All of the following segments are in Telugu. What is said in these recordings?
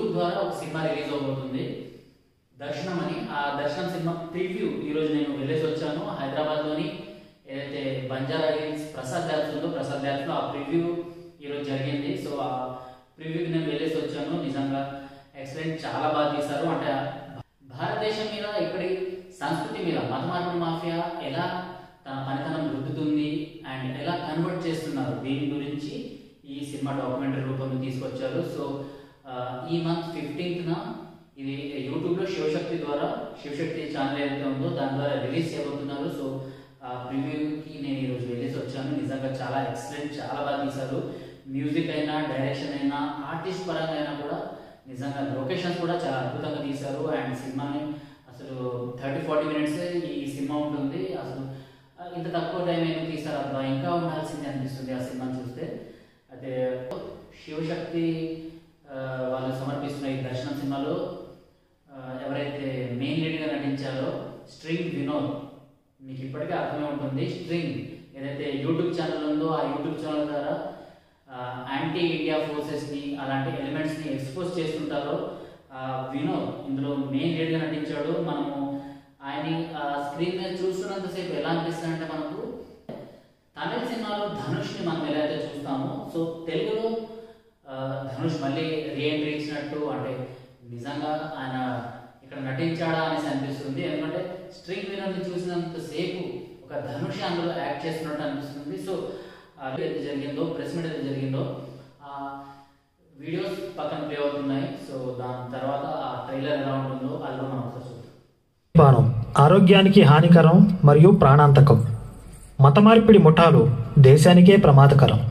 యూట్యూబ్ ద్వారా ఒక సినిమా రిలీజ్ అవబోతుంది దర్శనం అని ఆ దర్శనం సినిమా ప్రివ్యూ ఈరోజు నేను వెళ్ళేసి వచ్చాను హైదరాబాద్లోని ఏదైతే బంజారా హిల్స్ ప్రసాద్ ల్యాబ్స్ ఉందో ప్రసాద్ ల్యాబ్స్లో ఆ ప్రివ్యూ ఈరోజు జరిగింది సో ఆ ప్రివ్యూకి నేను వెళ్ళేసి వచ్చాను నిజంగా ఎక్సలెంట్ చాలా బాగా తీశారు అంటే భారతదేశం మీద ఇక్కడి సంస్కృతి మీద మత మార్పిడి మాఫియా ఎలా తన పనితనం రుద్దుతుంది అండ్ ఎలా కన్వర్ట్ చేస్తున్నారు దీని గురించి ఈ సినిమా డాక్యుమెంటరీ రూపంలో తీసుకొచ్చారు సో ఆ, ఈ మంత్ ఫిఫ్టీన్త్న ఇది యూట్యూబ్లో శివశక్తి ద్వారా శివశక్తి ఛానల్ ఏదైతే ఉందో దాని ద్వారా రిలీజ్ చేయబోతున్నారు సో ఆ ప్రివ్యూకి నేను ఈరోజు వెళ్ళేసి వచ్చాను నిజంగా చాలా ఎక్సలెంట్ చాలా బాగా తీశారు మ్యూజిక్ అయినా డైరెక్షన్ అయినా ఆర్టిస్ట్ పరంగా అయినా కూడా నిజంగా లొకేషన్స్ కూడా చాలా అద్భుతంగా తీశారు అండ్ సినిమాని అసలు థర్టీ ఫార్టీ మినిట్స్ ఈ సినిమా ఉంటుంది అసలు ఆ, ఇంత తక్కువ టైం ఎందుకు తీశారు అబ్బా ఇంకా ఉండాల్సింది అనిపిస్తుంది ఆ సినిమాని చూస్తే అయితే శివశక్తి ఆ, వాళ్ళు సమర్పిస్తున్న ఈ దర్శనం సినిమాలో ఆ, ఎవరైతే మెయిన్ లీడ్గా నటించారో స్ట్రింగ్ వినోద్ మీకు ఇప్పటికే అర్థమే ఉంటుంది స్ట్రింగ్ ఏదైతే యూట్యూబ్ ఛానల్ ఉందో ఆ యూట్యూబ్ ఛానల్ ద్వారా యాంటీ ఇండియా ఫోర్సెస్ని అలాంటి ఎలిమెంట్స్ని ఎక్స్పోజ్ చేస్తుంటారో ఆ, వినోద్ ఇందులో మెయిన్ లీడ్గా నటించాడు మనము ఆయన్ని స్క్రీన్ మీద చూస్తున్నంతసేపు ఎలా అనిపిస్తుంది అంటే మనకు తమిళ సినిమాలో ధనుష్ని మనం ఎలా అయితే చూస్తామో సో తెలుగులో ఆ, ధనుష్ మళ్ళీ రీఎంట్రీ ఇచ్చినట్టు అంటే నిజంగా ఆయన ఇక్కడ నటించాడా అనేసి అనిపిస్తుంది ఎందుకంటే స్ట్రింగ్ వినోద్ని చూసినంతసేపు ఒక ధనుష్ అందులో యాక్ట్ చేస్తున్నట్టు అనిపిస్తుంది సో అది ఏదైతే జరిగిందో ప్రెస్ మీట్ ఏదైతే జరిగిందో ఆ వీడియోస్ పక్కన ప్లే అవుతున్నాయి సో దాని తర్వాత ఆ ట్రైలర్ ఎలా ఉంటుందో అది కూడా మనం ఒకసారి చూద్దాం పానం ఆరోగ్యానికి హానికరం మరియు ప్రాణాంతకం మత మార్పిడి ముఠాలు దేశానికే ప్రమాదకరం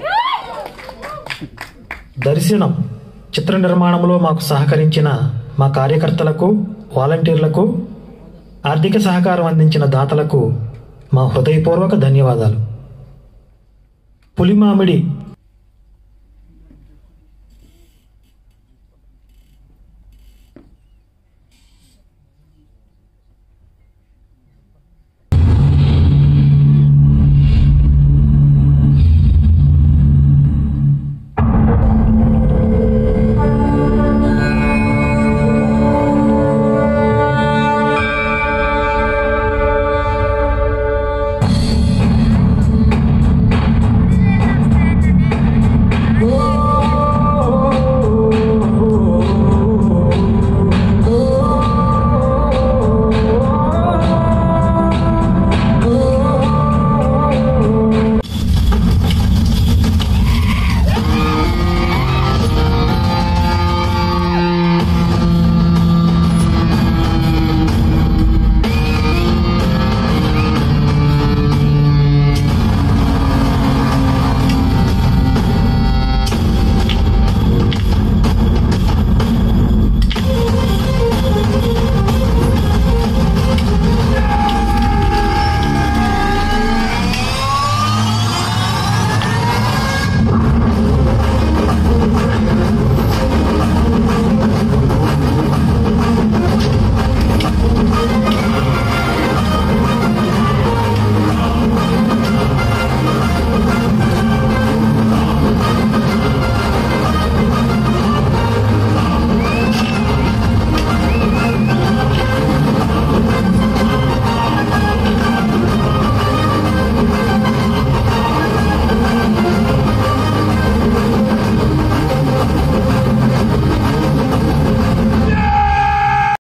దర్శనం చిత్ర నిర్మాణంలో మాకు సహకరించిన మా కార్యకర్తలకు వాలంటీర్లకు ఆర్థిక సహకారం అందించిన దాతలకు మా హృదయపూర్వక ధన్యవాదాలు పులిమామిడి